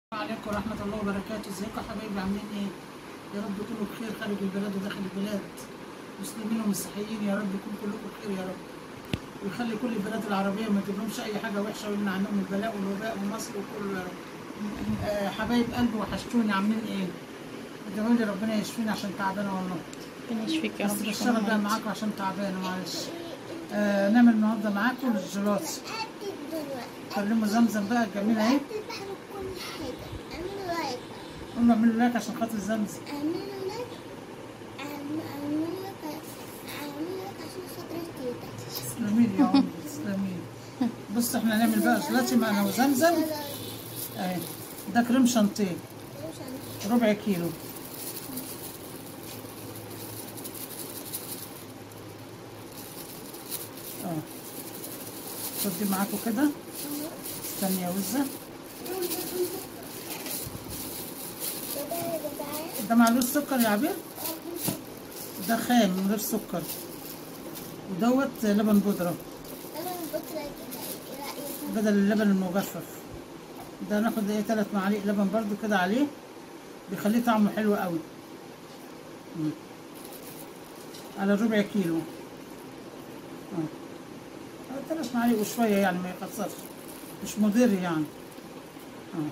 عليكم ورحمة الله وبركاته ازيكم يا حبايبي عاملين ايه؟ يا رب تكونوا بخير خارج البلاد وداخل البلاد مسلمين ومسيحيين يا رب يكون كلكم بخير يا رب ويخلي كل البلاد العربية ما تجيبلهمش أي حاجة وحشة ويمنع عنهم البلاء والوباء ومصر وكله يا رب آه حبايب قلبي وحشتوني عاملين ايه؟ ادعوا لي ربنا يشفيني عشان تعبانة والله ربنا يشفيك يا بس رب بشتغل بقى معاكم عشان تعبانة معلش آه نعمل النهارده معاكم الجيلاتي كلموا زمزم بقى الجميلة اهي بعمل كل حاجة اعملوا لايك قولوا اعملوا لايك عشان خاطر زمزم اعملوا لايك اعملوا اعملوا لايك اعملوا لايك عشان خاطر تيتا تسلمين يا عمري تسلمين بص احنا هنعمل بقى جيلاتي مع انا وزمزم اهي ده كريم شانتيه ربع كيلو اه خدي معاكم كده استني يا وزه ده معلوش سكر يا عبير ده خام من غير سكر ودوت لبن بودره بدل اللبن المجفف ده ناخد ايه تلات معالق لبن برضو كده عليه بيخليه طعمه حلو قوي مم. على ربع كيلو اه آه، تلات معالق وشوية يعني ما يكسرش مش مضر يعني اه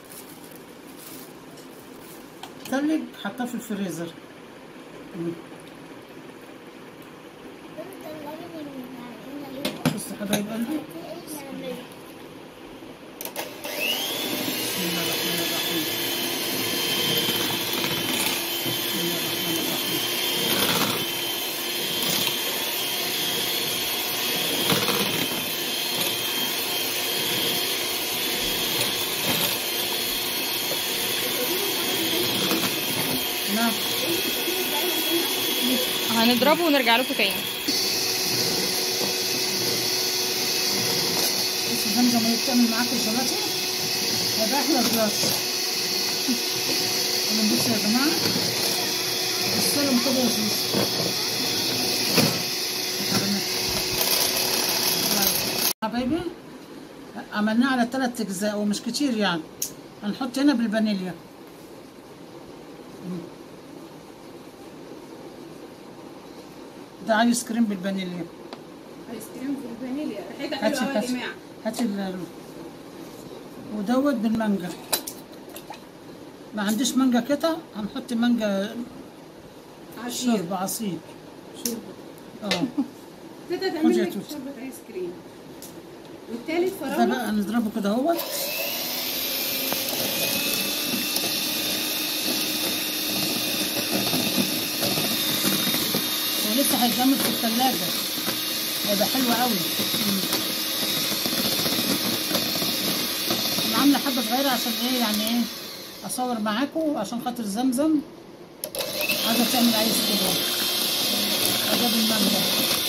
تلج حطاه في الفريزر مم. بص يا حبايب قلبي بسم الله الرحمن الرحيم بسم الله الرحمن الرحيم نعم هنضربه ونرجع لكم تاني بس زمزم وهي بتعمل معاكم الجيلاتي هيبقى احلى جيلاتي قولوا بصوا يا جماعه بصوا كده يا زوز حبايبي عملناه على ثلاث اجزاء ومش كتير يعني هنحط هنا بالفانيليا مم. ده ايس كريم بالفانيليا ايس كريم في الفانيليا ريحتها هاتي حلوه قوي يا هاتي جماعه هاتي ال ودوت بالمانجا ما عنديش مانجا كده هنحط مانجا عصير شرب عصير شوربه اه تقدر خد يا تعمل لك توت. شوربه ايس كريم والتالت ده فراوله بقى نضربه كده اهوت ولسه هيتجمد في الثلاجة هيبقى حلو قوي مم. انا عامله حبه صغيره عشان ايه يعني ايه اصور معاكم عشان خاطر زمزم عايزه تعمل ايس كده اجيب المانجا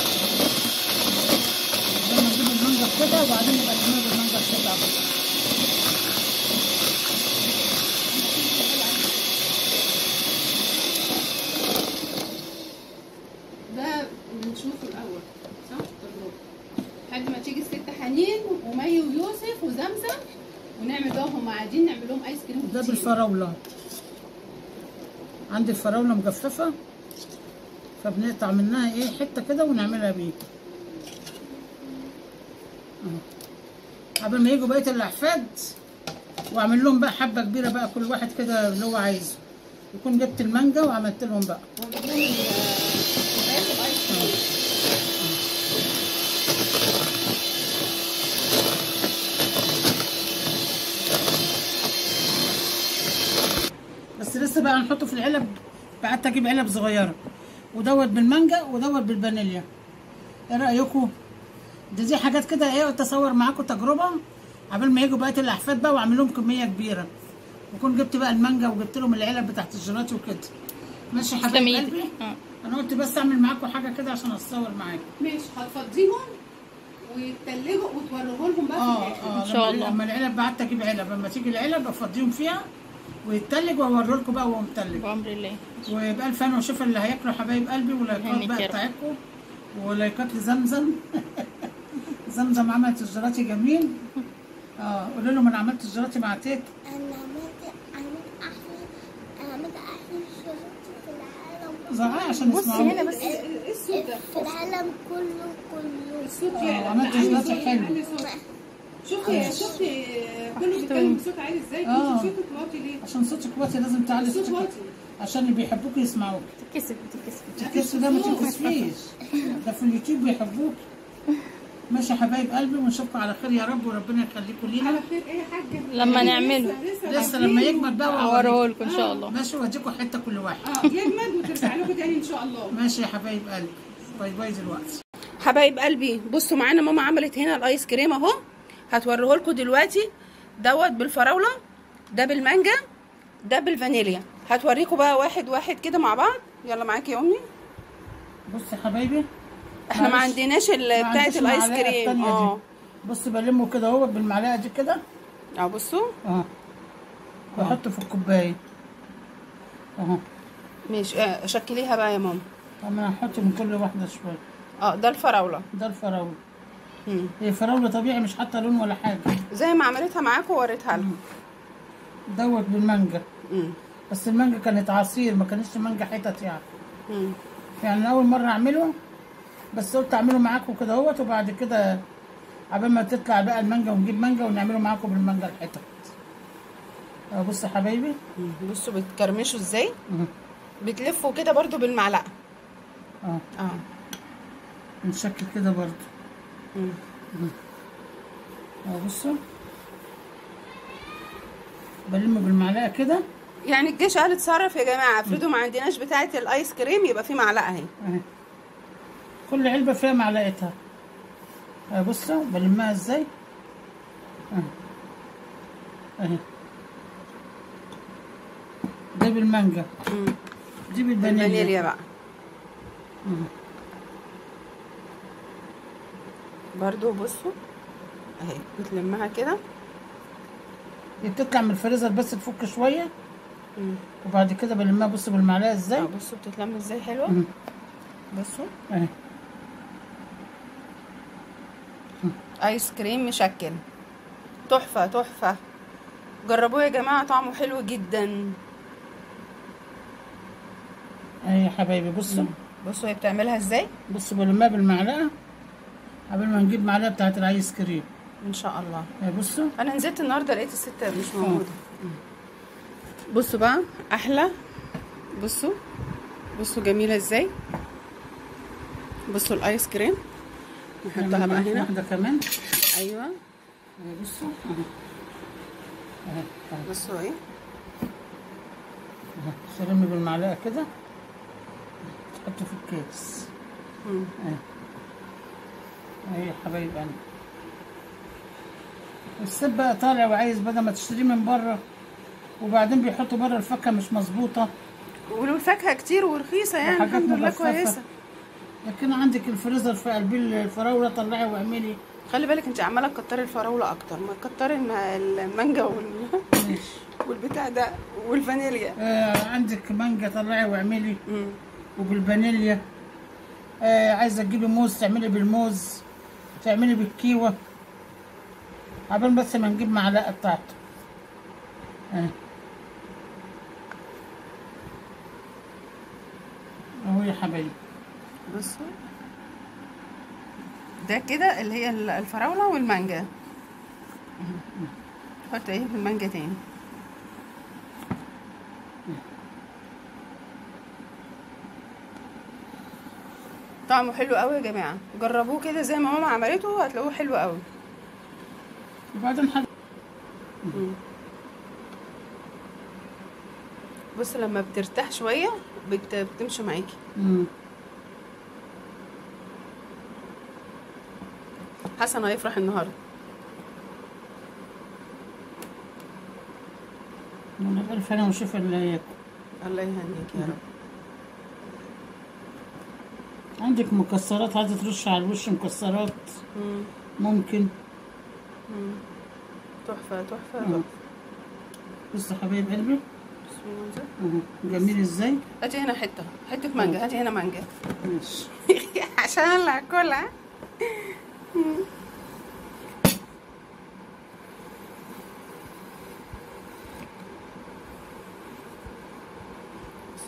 لما نجيب المانجا كده وبعدين نبقى نعمل المانجا كده ده بنشوفه الاول صح تجربه لحد ما تيجي الست حنين ومي ويوسف وزمزم ونعمل بقى هم قاعدين نعمل لهم ايس كريم ده كتير. بالفراولة عندي الفراولة مجففة فبنقطع منها ايه حتة كده ونعملها بيه اهو قبل ما يجوا بقية الأحفاد وأعمل لهم بقى حبة كبيرة بقى كل واحد كده اللي هو عايزه يكون جبت المانجا وعملت لهم بقى ونجيب لهم الكوبايات الايس كريم بس لسه بقى هنحطه في العلب قعدت اجيب علب صغيره ودوت بالمانجا ودوت بالفانيليا ايه رايكم دي دي حاجات كده ايه قلت اصور معاكم تجربه قبل ما يجوا بقيه الاحفاد بقى واعمل لهم كميه كبيره وكون جبت بقى المانجا وجبت لهم العلب بتاعت الجيلاتي وكده ماشي يا حبايب تسلمي قلبي ايدك اه انا قلت بس اعمل معاكم حاجه كده عشان اتصور معاكم ماشي هتفضيهم ويتلجوا وتوريه لهم بقى في اه الاخر اه إن شاء لما- الله. لما العلب قعدت اجيب علب لما تيجي العلب افضيهم فيها ويتلج واوري لكم بقى وهو متلج بأمر الله ويبقى الف انا وشوف اللي هياكلوا حبايب قلبي ولايكات هنيك يا بقى رب. بتاعتكم ولايكات لزمزم زمزم عملت الجيلاتي جميل اه قولوا لهم انا عملت الجيلاتي مع تيت انا عملت عملت احلى عملت احلى شرطة في العالم زعق عشان بصي يسمعوك هنا بس ايه إيه الصوت ده؟ في العالم كله كله الصوت آه، يعلى عملت علي صوت صوت، حلو. علي صوت. شوفي شوفي كله بيتكلم بصوت عالي ازاي آه. انت صوتك واطي ليه؟ عشان صوتك واطي لازم تعلي الصوت صوتك واطي عشان اللي بيحبوك يسمعوك تتكسف تتكسف الكس ده ما تنكسفيش ده في اليوتيوب بيحبوك ماشي يا حبايب قلبي ونشوفكم على خير يا رب وربنا يخليكم لينا على خير ايه يا حاجه؟ لما لسه- نعمله. لسه لسه لما عارفين. يكبر بقى اوريه وأوريك. لكم ان شاء الله ماشي واديكم حته كل واحد اه يجمد وترجع لكم تاني ان شاء الله ماشي يا حبايب قلبي باي باي دلوقتي حبايب قلبي بصوا معانا ماما عملت هنا الايس كريم اهو هتوريه لكم دلوقتي دوت بالفراوله ده بالمانجا ده بالفانيليا هتوريكم بقى واحد واحد كده مع بعض يلا معاكي يا امي بص يا حبايبي احنا ما معلش. عندناش ال- ما بتاعه عنديش الايس المعلقة كريم التانية دي. اه بص بلمه كده اهو بالمعلقه دي كده اه بصوا اه واحطه في الكوبايه اهو ماشي آه شكليها بقى يا ماما طب انا هحط من كل واحده شويه اه ده الفراوله ده الفراوله مم. هي فراوله طبيعي مش حاطه لون ولا حاجه زي ما عملتها معاكم ووريتها لكم دوت بالمانجا مم. بس المانجا كانت عصير ما كانتش مانجا حتت يعني مم. يعني أنا اول مره اعمله بس قلت اعمله معاكم كده اهوت وبعد كده عبال ما تطلع بقى المانجا ونجيب مانجا ونعمله معاكم بالمانجا الحتت اهو بص يا حبايبي مم. بصوا بتكرمشوا ازاي مم. بتلفوا كده برضو بالمعلقه اه اه نشكل كده برضو مم. اهو بصوا بلمه بالمعلقه كده يعني الجيش قال اتصرف يا جماعه افرضوا ما عندناش بتاعه الايس كريم يبقى في معلقه اهي اهي كل علبه فيها معلقتها اهي بصوا بلمها ازاي اهي اهي ده بالمانجا مم. دي بالفانيليا الفانيليا بقى مم. برضو بصوا اهي بتلمها كده دي بتطلع من الفريزر بس تفك شويه مم. وبعد كده بلمها بص بالمعلقه ازاي اه بصوا بتتلم ازاي حلوه مم. بصوا اهي ايس كريم مشكل تحفه تحفه جربوه يا جماعه طعمه حلو جدا اهي يا حبايبي بصوا بصوا هي بتعملها ازاي بصوا بلمها بالمعلقه قبل ما نجيب معلقه بتاعت الايس كريم ان شاء الله اهي بصوا انا نزلت النهارده لقيت الست مش موجوده بصوا بقى احلى بصوا بصوا جميله ازاي بصوا الايس كريم نحطها نعمل بقى معاكم هنا واحده كمان ايوه اهي بصوا اهي اهي اهي بصوا ايه اهي سلمي بالمعلقه كده تحطه في الكيس مم. اهي اهي يا حبايب قلبي السب بقى طالع وعايز بدل ما تشتريه من بره وبعدين بيحطوا بره الفاكهه مش مظبوطه والفاكهه كتير ورخيصه يعني وحاجات الحمد لله مجففة. كويسه لكن عندك الفريزر في قلبي الفراوله طلعي واعملي خلي بالك انت عماله تكتري الفراوله اكتر ما تكتري الم- المانجا وال... ماشي والبتاع ده والفانيليا آه عندك مانجا طلعي واعملي مم. وبالفانيليا آه عايزه تجيبي موز تعملي بالموز تعملي بالكيوه عبال بس ما نجيب معلقه بتاعته اهي اهو يا حبايبي بصوا ده كده اللي هي ال- الفراوله والمانجا حط ايه في المانجا تاني طعمه حلو قوي يا جماعه جربوه كده زي ما ماما عملته هتلاقوه حلو قوي وبعدين حاجه بص لما بترتاح شويه بت... بتمشي معاكي مم. حسن هيفرح النهارده من الف انا وشوف اللي ياكل الله يهنيك يا رب عندك مكسرات عايزه ترش على الوش مكسرات مم. ممكن مم. تحفه تحفه مم. تحفه بص يا حبايب قلبي بسم الله الرحمن الرحيم. اهو جميل ازاي هاتي هنا حته حته مانجا هاتي هنا مانجا ماشي عشان انا هاكلها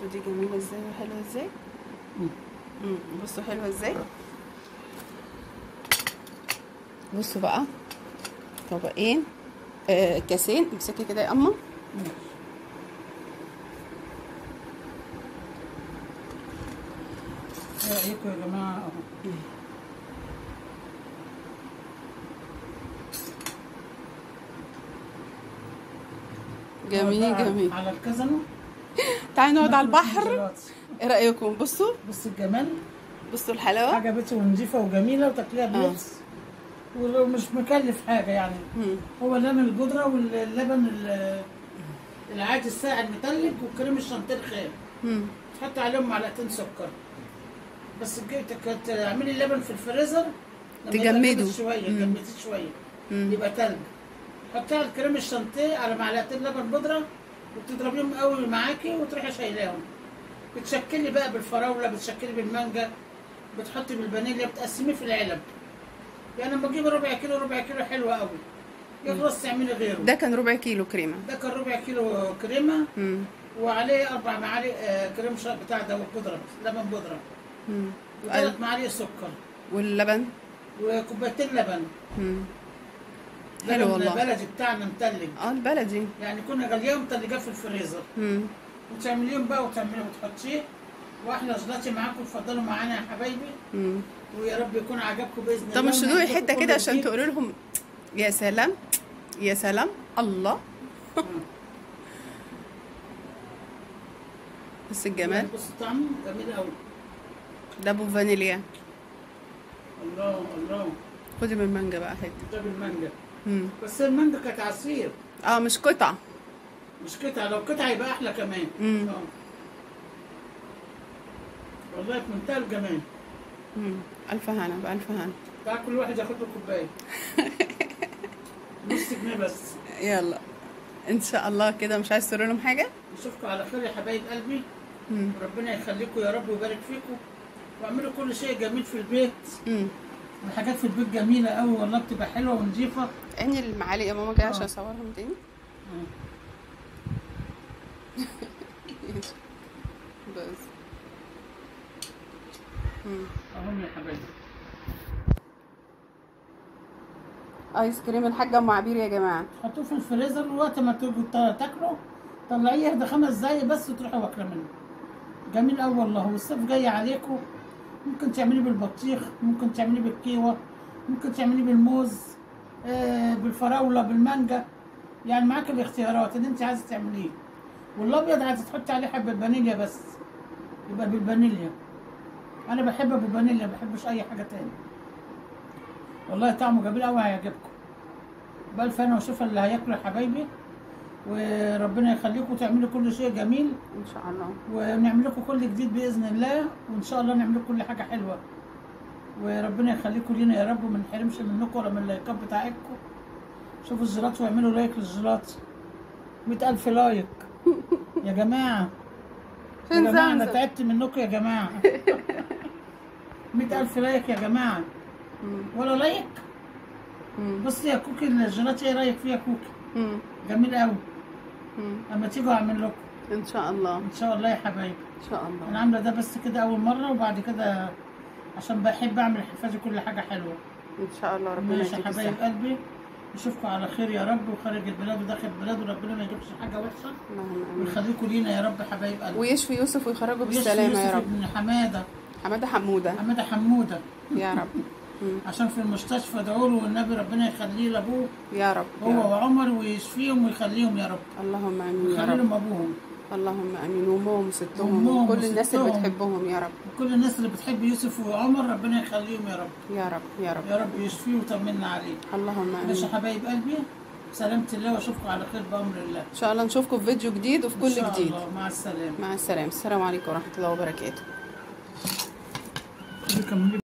بصوا دي جميله ازاي وحلوه ازاي مم. مم. بصوا حلوه ازاي بصوا بقى طبقين آه كاسين امسكي كده يا اما ماشي. ايه رايكم يا جماعه اهو جميل بقى جميل على الكازانو تعالي نقعد على ناكل البحر جيلاتي. ايه رايكم بصوا بص الجمال بصوا الحلاوه حاجه بيتي ونظيفه وجميله وتاكليها بلبس ومش مكلف حاجه يعني مم. هو اللبن البودره واللبن ال- العادي الساقع المتلج والكريم الشانتيه الخام مم. تحط عليهم معلقتين سكر بس تجي- تك- تعملي اللبن في الفريزر لما يبقى تجمده. جامد شويه مم. جمديه شويه مم. يبقى تلج حطي على الكريم الشانتيه على معلقتين لبن بودره وتضربيهم قوي معاكي وتروحي شايلاهم بتشكلي بقى بالفراوله بتشكلي بالمانجا بتحطي بالفانيليا بتقسميه في العلب يعني لما تجيبي ربع كيلو ربع كيلو حلو قوي يخلص تعملي غيره ده كان ربع كيلو كريمه ده كان ربع كيلو كريمه مم. وعليه اربع معالق آه، كريم شا بتاع ده بودره لبن بودره مم. وثلاث معالق سكر واللبن وكوبايتين لبن مم. حلو لبن والله. بلدي بتاعنا متلج اه البلدي يعني كنا غاليه متلجاه في الفريزر مم. وتعمليهم بقى وتعمليه وتحطيه واحلى جلاتي معاكم اتفضلوا معانا يا حبايبي مم. ويا رب يكون عجبكم باذن الله طب مش تدوقي ونعجبكم حته كل كده عشان جديد. تقولوا لهم يا سلام يا سلام الله بس الجمال بص طعمه جميل قوي ده ابو فانيليا الله الله خدي من المانجا بقى حته ده بالمانجا مم. بس المانجا كانت عصير اه مش قطعه مش قطعه لو قطعه يبقى احلى كمان مم. آه. والله في منتهى الجمال مم. الف هنا بألف هنا تعال كل واحد ياخد له كوبايه نص جنيه بس يلا ان شاء الله كده مش عايز تقول لهم حاجه نشوفكم على خير يا حبايب قلبي مم. وربنا يخليكم يا رب ويبارك فيكم واعملوا كل شيء جميل في البيت مم. الحاجات في البيت جميله قوي والله بتبقى حلوه ونظيفه عيني المعالق يا ماما جايه عشان آه. اصورهم تاني بس مم. اهم يا حبايبي ايس كريم الحاجه ام عبير يا جماعه حطوه في الفريزر وقت ما تيجوا تا- تاكلوا طلعيه يهدى خمس دقايق بس وتروحوا واكله منه جميل قوي والله والصيف جاي عليكم ممكن تعمليه بالبطيخ ممكن تعمليه بالكيوه ممكن تعمليه بالموز آه بالفراوله بالمانجا يعني معاك الاختيارات اللي انت عايزه تعمليه والابيض عايزه تحطي عليه حبه فانيليا بس يبقى بالفانيليا انا بحب ابو فانيليا ما بحبش اي حاجه تاني والله طعمه جميل قوي هيعجبكم بألف أنا وشوف اللي هياكلوا يا حبايبي وربنا يخليكم تعملوا كل شيء جميل ان شاء الله ونعمل لكم كل جديد بإذن الله وإن شاء الله نعمل لكم كل حاجة حلوة وربنا يخليكم لينا يا رب وما نحرمش منكم ولا من اللايكات بتاعتكم شوفوا الجيلات واعملوا لايك للجيلات مئة ألف لايك يا جماعة يا فين جماعة أنا زمزم تعبت منكم يا جماعة مئة ألف لايك يا جماعة مم. ولا لايك مم. بصي يا كوكي الجيلات ايه رايك فيها كوكي مم. جميل قوي مم. اما تيجوا اعمل لكم ان شاء الله ان شاء الله يا حبايبي ان شاء انا الله عامله ده بس كده اول مره وبعد كده عشان بحب اعمل حفاظي كل حاجه حلوه ان شاء الله ربنا ماشي يا يديك حبايب الصحه قلبي نشوفكم على خير يا رب وخارج البلاد وداخل البلاد وربنا ما يجيبش حاجه وحشه اللهم امين ويخليكم لينا يا رب حبايب قلبي ويشفي يوسف ويخرجه ويشفي بالسلامه يا يوسف رب ابن حماده حماده حموده حماده حموده يا رب مم. عشان في المستشفى ادعوا له والنبي ربنا يخليه لابوه يا رب يا هو رب. وعمر ويشفيهم ويخليهم يا رب اللهم امين يا ويخلي رب لهم ابوهم اللهم امين وامهم وستهم وأمهم وكل الناس اللي وستهم. بتحبهم يا رب وكل الناس اللي بتحب يوسف وعمر ربنا يخليهم يا رب يا رب يا رب يا رب يشفيه ويطمنا عليه اللهم ماشي امين يا حبايب قلبي سلامة الله واشوفكم على خير بامر الله ان شاء الله نشوفكم في فيديو جديد وفي إن كل شاء جديد الله مع السلامة مع السلامه السلام عليكم ورحمه الله وبركاته كملي